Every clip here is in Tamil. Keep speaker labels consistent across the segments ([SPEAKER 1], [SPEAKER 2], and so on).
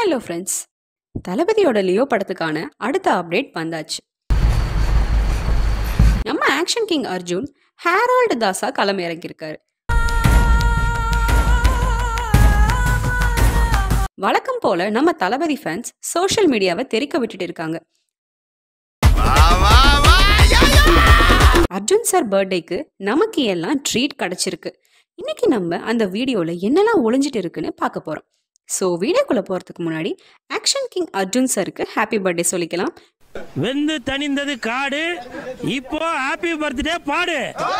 [SPEAKER 1] ஹலோ ஃப்ரெண்ட்ஸ் தளபதியோட லியோ படத்துக்கான அடுத்த அப்டேட் வந்தாச்சு நம்ம ஆக்ஷன் கிங் அர்ஜுன் ஹேரால்டு தாஸா களம் இறங்கியிருக்காரு வழக்கம் போல நம்ம தளபதி ஃபேன்ஸ் சோஷியல் மீடியாவை தெறிக்க விட்டுட்டு இருக்காங்க அர்ஜுன் சார் பர்த்டேக்கு நமக்கு எல்லாம் ட்ரீட் கிடைச்சிருக்கு இன்னைக்கு நம்ம அந்த வீடியோவில் என்னெல்லாம் ஒளிஞ்சிட்டு இருக்குன்னு பார்க்க போகிறோம் ஸோ வீடியோக்குள்ளே போகிறதுக்கு முன்னாடி ஆக்ஷன் கிங் அர்ஜுன் சாருக்கு ஹாப்பி பர்த்டே சொல்லிக்கலாம்
[SPEAKER 2] வெந்து தணிந்தது காடு இப்போ ஹாப்பி பர்த்டே பாடு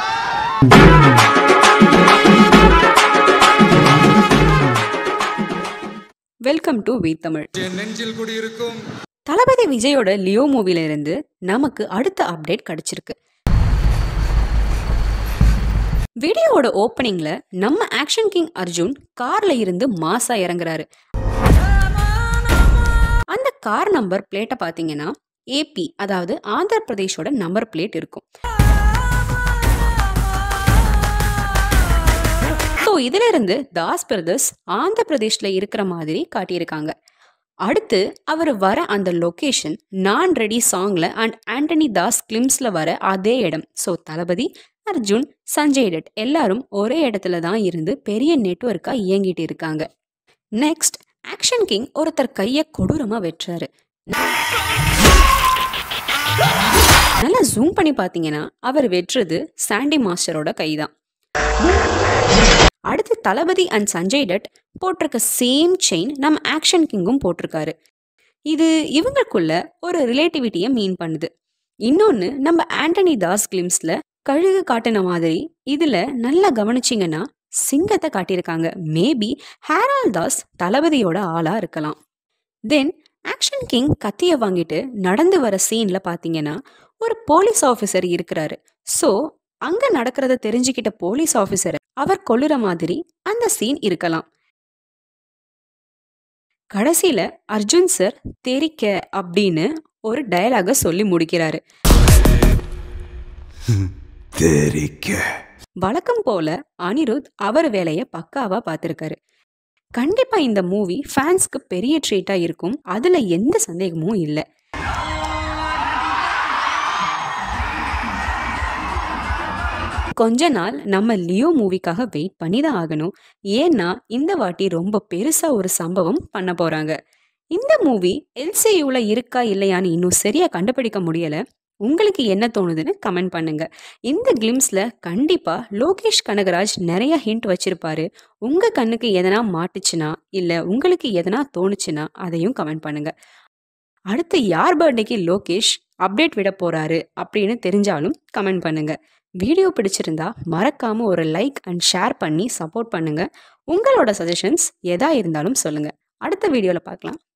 [SPEAKER 1] வெல்கம் டு வி தமிழ்
[SPEAKER 3] என் நெஞ்சில் குடியிருக்கும்
[SPEAKER 1] தளபதி விஜயோட லியோ மூவில இருந்து நமக்கு அடுத்த அப்டேட் கிடைச்சிருக்கு வீடியோவோட ஓப்பனிங்ல நம்ம ஆக்ஷன் கிங் அர்ஜுன் கார்ல இருந்து மாசா இறங்குறாரு அந்த கார் நம்பர் பிளேட்டை பார்த்தீங்கன்னா ஏபி அதாவது ஆந்திர பிரதேஷோட நம்பர் பிளேட் இருக்கும் ஸோ இதுல இருந்து தாஸ் பிரதர்ஸ் ஆந்திர பிரதேஷ்ல இருக்கிற மாதிரி காட்டியிருக்காங்க அடுத்து அவர் வர அந்த லொகேஷன் நான் ரெடி சாங்ல அண்ட் ஆண்டனி தாஸ் கிளிம்ஸ்ல வர அதே இடம் ஸோ தளபதி அர்ஜுன் சஞ்சய் டட் எல்லாரும் ஒரே இடத்துல தான் இருந்து பெரிய நெட்ஒர்க்கா இயங்கிட்டு இருக்காங்க நெக்ஸ்ட் ஆக்ஷன் கிங் ஒருத்தர் கையை கொடூரமா வெட்டுறாரு நல்லா ஜூம் பண்ணி பார்த்தீங்கன்னா அவர் வெட்டுறது சாண்டி மாஸ்டரோட கைதான் அடுத்து தளபதி அண்ட் சஞ்சய் டட் போட்டிருக்க சேம் செயின் நம்ம ஆக்ஷன் கிங்கும் போட்டிருக்காரு இது இவங்களுக்குள்ள ஒரு ரிலேட்டிவிட்டியை மீன் பண்ணுது இன்னொன்று நம்ம ஆண்டனி தாஸ் கிளிம்ஸில் கழுகு காட்டின மாதிரி இதில் நல்லா கவனிச்சிங்கன்னா சிங்கத்தை காட்டியிருக்காங்க மேபி ஹேரால் தாஸ் தளபதியோட ஆளாக இருக்கலாம் தென் ஆக்ஷன் கிங் கத்தியை வாங்கிட்டு நடந்து வர சீனில் பார்த்தீங்கன்னா ஒரு போலீஸ் ஆஃபீஸர் இருக்கிறாரு ஸோ அங்கே நடக்கிறத தெரிஞ்சுக்கிட்ட போலீஸ் ஆஃபீஸரை அவர் கொல்லுற மாதிரி அந்த சீன் இருக்கலாம் கடைசியில அர்ஜுன் சார் தெரிக்க அப்படின்னு ஒரு டயலாக சொல்லி முடிக்கிறாரு வழக்கம் போல அனிருத் அவர் வேலையை பக்காவா பார்த்திருக்காரு கண்டிப்பா இந்த மூவி ஃபேன்ஸ்க்கு பெரிய ட்ரீட்டா இருக்கும் அதுல எந்த சந்தேகமும் இல்லை கொஞ்ச நாள் நம்ம லியோ மூவிக்காக வெயிட் பண்ணி தான் ஆகணும் ஏன்னா இந்த வாட்டி ரொம்ப பெருசா ஒரு சம்பவம் பண்ண போறாங்க இந்த மூவி எல்சியூல இருக்கா இல்லையான்னு இன்னும் சரியா கண்டுபிடிக்க முடியல உங்களுக்கு என்ன தோணுதுன்னு கமெண்ட் பண்ணுங்க இந்த கிளிம்ஸ்ல கண்டிப்பா லோகேஷ் கனகராஜ் நிறைய ஹிண்ட் வச்சிருப்பாரு உங்க கண்ணுக்கு எதனா மாட்டுச்சுன்னா இல்ல உங்களுக்கு எதனா தோணுச்சுன்னா அதையும் கமெண்ட் பண்ணுங்க அடுத்து யார் பர்த்டேக்கு லோகேஷ் அப்டேட் விட போறாரு அப்படின்னு தெரிஞ்சாலும் கமெண்ட் பண்ணுங்க வீடியோ பிடிச்சிருந்தா மறக்காம ஒரு லைக் அண்ட் ஷேர் பண்ணி சப்போர்ட் பண்ணுங்க உங்களோட சஜஷன்ஸ் எதா இருந்தாலும் சொல்லுங்க அடுத்த வீடியோவில் பார்க்கலாம்